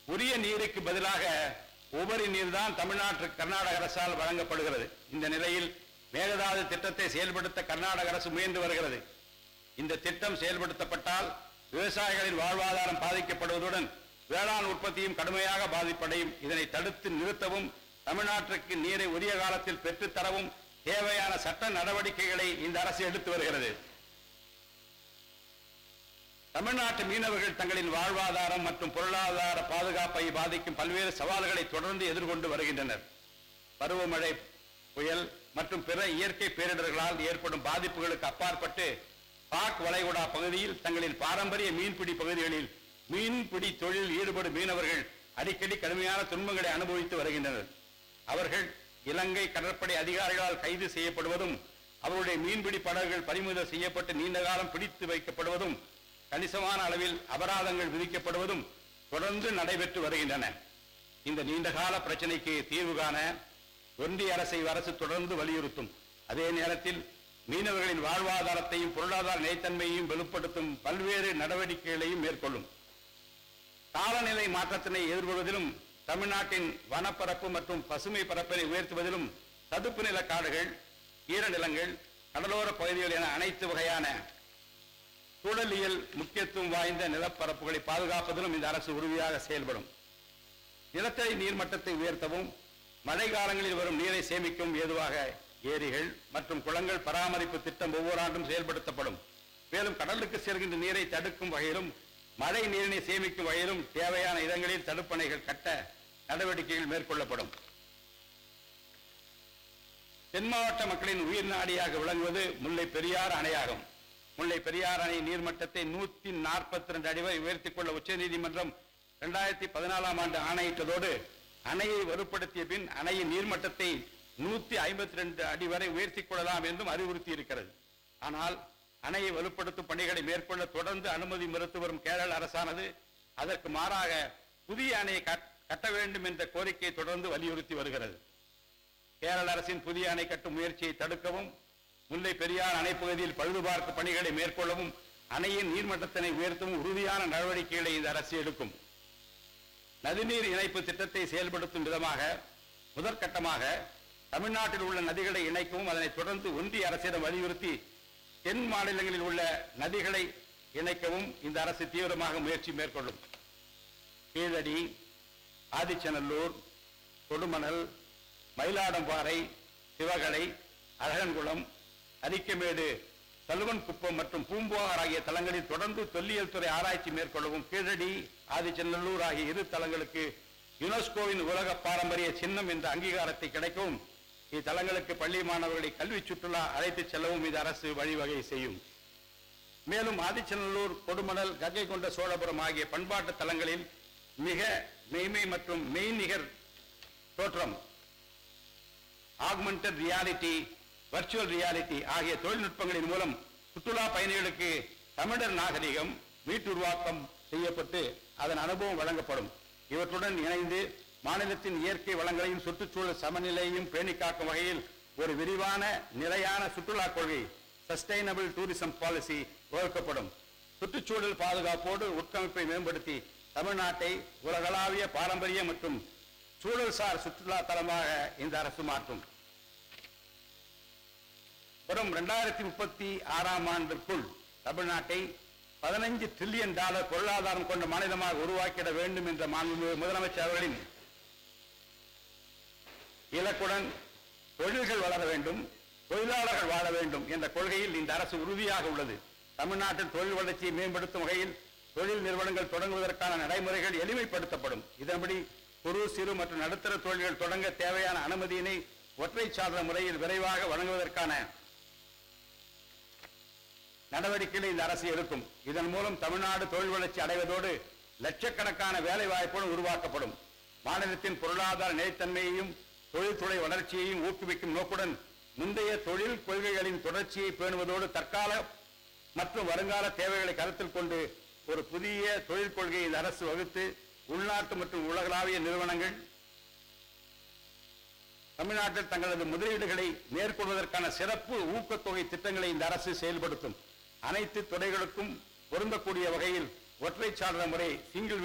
உரிய நீருக்கு பதிலாக உபரி நீர் தான் தமிழ்நாட்டு கர்நாடக அரசால் வழங்கப்படுகிறது இந்த நிலையில் மேகதாது திட்டத்தை செயல்படுத்த கர்நாடக அரசு முயன்று வருகிறது இந்த திட்டம் செயல்படுத்தப்பட்டால் விவசாயிகளின் வாழ்வாதாரம் பாதிக்கப்படுவதுடன் வேளாண் உற்பத்தியும் கடுமையாக பாதிப்படையும் இதனை தடுத்து நிறுத்தவும் தமிழ்நாட்டிற்கு நீரை உரிய காலத்தில் பெற்றுத் தரவும் தேவையான சட்ட நடவடிக்கைகளை இந்த அரசு எடுத்து வருகிறது தமிழ்நாட்டு மீனவர்கள் தங்களின் வாழ்வாதாரம் மற்றும் பொருளாதார பாதுகாப்பை பாதிக்கும் பல்வேறு சவால்களை தொடர்ந்து எதிர்கொண்டு வருகின்றனர் பருவமழை புயல் மற்றும் பிற இயற்கை பேரிடர்களால் ஏற்படும் பாதிப்புகளுக்கு அப்பாற்பட்டு பாக் வளைகுடா பகுதியில் தங்களின் பாரம்பரிய மீன்பிடி பகுதிகளில் மீன்பிடி தொழிலில் ஈடுபடும் மீனவர்கள் அடிக்கடி கடுமையான துன்பங்களை அனுபவித்து வருகின்றனர் அவர்கள் இலங்கை கடற்படை அதிகாரிகளால் கைது செய்யப்படுவதும் அவருடைய மீன்பிடி படகுகள் பறிமுதல் செய்யப்பட்டு நீண்ட காலம் பிடித்து வைக்கப்படுவதும் கணிசமான அளவில் அபராதங்கள் விதிக்கப்படுவதும் தொடர்ந்து நடைபெற்று வருகின்றன இந்த நீண்டகால பிரச்சனைக்கு தீர்வு காண ஒன்றிய அரசை அரசு தொடர்ந்து வலியுறுத்தும் அதே நேரத்தில் மீனவர்களின் வாழ்வாதாரத்தையும் பொருளாதார நிலைத்தன்மையையும் வலுப்படுத்தும் பல்வேறு நடவடிக்கைகளையும் மேற்கொள்ளும் காலநிலை மாற்றத்தினை எதிர்கொள்வதிலும் தமிழ்நாட்டின் வனப்பரப்பு மற்றும் பசுமை பரப்பினை உயர்த்துவதிலும் சதுப்பு நில காடுகள் ஈரநிலங்கள் கடலோர பகுதிகள் என அனைத்து வகையான சூழலியல் முக்கியத்துவம் வாய்ந்த நிலப்பரப்புகளை பாதுகாப்பதிலும் இந்த அரசு உறுதியாக செயல்படும் நிலத்தடி நீர்மட்டத்தை உயர்த்தவும் மழை காலங்களில் வரும் நீரை சேமிக்கவும் ஏதுவாக ஏரிகள் மற்றும் குளங்கள் பராமரிப்பு திட்டம் ஒவ்வொரு ஆண்டும் செயல்படுத்தப்படும் மேலும் கடலுக்கு செல்கின்ற நீரை தடுக்கும் வகையிலும் மழை நீரினை சேமிக்கும் வகையிலும் தேவையான இடங்களில் தடுப்பணைகள் கட்ட நடவடிக்கைகள் மேற்கொள்ளப்படும் தென் மாவட்ட மக்களின் உயிர் நாடியாக விளங்குவது முல்லை பெரியாறு அணையாகும் முல்லை பெரியாறு அணை நீர்மட்டத்தை நூத்தி நாற்பத்தி ரெண்டு அடி வரை உயர்த்திக் கொள்ள உச்சநீதிமன்றம் இரண்டாயிரத்தி பதினாலாம் ஆண்டு ஆணையிட்டதோடு அணையை வலுப்படுத்திய பின் அணையின் நீர்மட்டத்தை நூத்தி ஐம்பத்தி ரெண்டு அடி வரை உயர்த்திக் கொள்ளலாம் என்றும் அறிவுறுத்தி இருக்கிறது ஆனால் அணையை வலுப்படுத்தும் பணிகளை மேற்கொள்ள தொடர்ந்து அனுமதி மறுத்து வரும் கேரள அரசானது அதற்கு மாறாக புதிய அணையை கட்- கட்ட வேண்டும் என்ற கோரிக்கையை தொடர்ந்து வலியுறுத்தி வருகிறது கேரள அரசின் புதிய அணை கட்டும் முயற்சியை தடுக்கவும் முல்லை பெரியார் அணை பகுதியில் பழுதுபார்ப்பு பணிகளை மேற்கொள்ளவும் அணையின் நீர்மட்டத்தினை உயர்த்தவும் உறுதியான நடவடிக்கைகளை இந்த அரசு எடுக்கும் நதிநீர் இணைப்பு திட்டத்தை செயல்படுத்தும் விதமாக முதற்கட்டமாக தமிழ்நாட்டில் உள்ள நதிகளை இணைக்கவும் அதனைத் தொடர்ந்து ஒன்றிய அரசிடம் வலியுறுத்தி தென் மாநிலங்களில் உள்ள நதிகளை இணைக்கவும் இந்த அரசு தீவிரமாக முயற்சி மேற்கொள்ளும் கீழடி ஆதிச்சநல்லூர் கொடுமணல் மயிலாடம்பாறை சிவகலை அழகன்குளம் அரிக்கமேடு சலுவன் குப்பம் மற்றும் பூம்புகார் ஆகிய தலங்களில் தொடர்ந்து தொல்லியல் துறை ஆராய்ச்சி மேற்கொள்ளவும் கீழடி ஆதிச்சநல்லூர் ஆகிய இரு தலங்களுக்கு யுனெஸ்கோவின் உலக பாரம்பரிய சின்னம் என்ற அங்கீகாரத்தை கிடைக்கவும் இத்தலங்களுக்கு பள்ளி மாணவர்களை கல்வி சுற்றுலா அழைத்துச் செல்லவும் இது அரசு வழிவகை செய்யும் மேலும் ஆதிச்சநல்லூர் கொடுமணல் கங்கை கொண்ட சோழபுரம் ஆகிய பண்பாட்டு தலங்களில் மிக மெய்மை மற்றும் மெய்நிகர் தோற்றம் ஆக்மெண்டட் ரியாலிட்டி வர்ச்சுவல் ரியாலிட்டி ஆகிய தொழில்நுட்பங்களின் மூலம் சுற்றுலா பயணிகளுக்கு தமிழர் நாகரிகம் மீட்டுருவாக்கம் செய்யப்பட்டு அதன் அனுபவம் வழங்கப்படும் இவற்றுடன் இணைந்து மாநிலத்தின் இயற்கை வளங்களையும் சுற்றுச்சூழல் சமநிலையையும் பேணிக் காக்கும் வகையில் ஒரு விரிவான நிலையான சுற்றுலா கொள்கை சஸ்டைனபிள் டூரிசம் பாலிசி வகுக்கப்படும் சுற்றுச்சூழல் பாதுகாப்போடு உட்கமைப்பை மேம்படுத்தி தமிழ்நாட்டை உலகளாவிய பாரம்பரிய மற்றும் சூழல்சார் சுற்றுலா தலமாக இந்த அரசு மாற்றும் வரும் இரண்டாயிரத்தி முப்பத்தி ஆறாம் ஆண்டிற்குள் தமிழ்நாட்டை பதினைஞ்சு டிரில்லியன் டாலர் பொருளாதாரம் கொண்ட மாநிலமாக உருவாக்கிட வேண்டும் என்ற மாண்புமிகு முதலமைச்சர் அவர்களின் இலக்குடன் தொழில்கள் வளர வேண்டும் தொழிலாளர்கள் வாழ வேண்டும் என்ற கொள்கையில் இந்த அரசு உறுதியாக உள்ளது தமிழ்நாட்டில் தொழில் வளர்ச்சியை மேம்படுத்தும் வகையில் தொழில் நிறுவனங்கள் தொடங்குவதற்கான நடைமுறைகள் எளிமைப்படுத்தப்படும் இதன்படி குறு சிறு மற்றும் நடுத்தர தொழில்கள் தொடங்க தேவையான அனுமதியினை ஒற்றை சாதன முறையில் விரைவாக வழங்குவதற்கான நடவடிக்கைகளை இந்த அரசு எடுக்கும் இதன் மூலம் தமிழ்நாடு தொழில் வளர்ச்சி அடைவதோடு லட்சக்கணக்கான வேலை வாய்ப்புகளும் உருவாக்கப்படும் மாநிலத்தின் பொருளாதார நிலைத்தன்மையையும் தொழில்துறை வளர்ச்சியையும் ஊக்குவிக்கும் நோக்குடன் முந்தைய தொழில் கொள்கைகளின் தொடர்ச்சியை பேணுவதோடு தற்கால மற்றும் வருங்கால தேவைகளை கருத்தில் கொண்டு ஒரு புதிய தொழில் கொள்கையை இந்த அரசு வகுத்து உள்நாட்டு மற்றும் உலகளாவிய நிறுவனங்கள் தமிழ்நாட்டில் தங்களது முதலீடுகளை மேற்கொள்வதற்கான சிறப்பு ஊக்கத்தொகை திட்டங்களை இந்த அரசு செயல்படுத்தும் அனைத்து துறைகளுக்கும் பொருந்தக்கூடிய வகையில் ஒற்றை சாளர முறை சிங்கிள்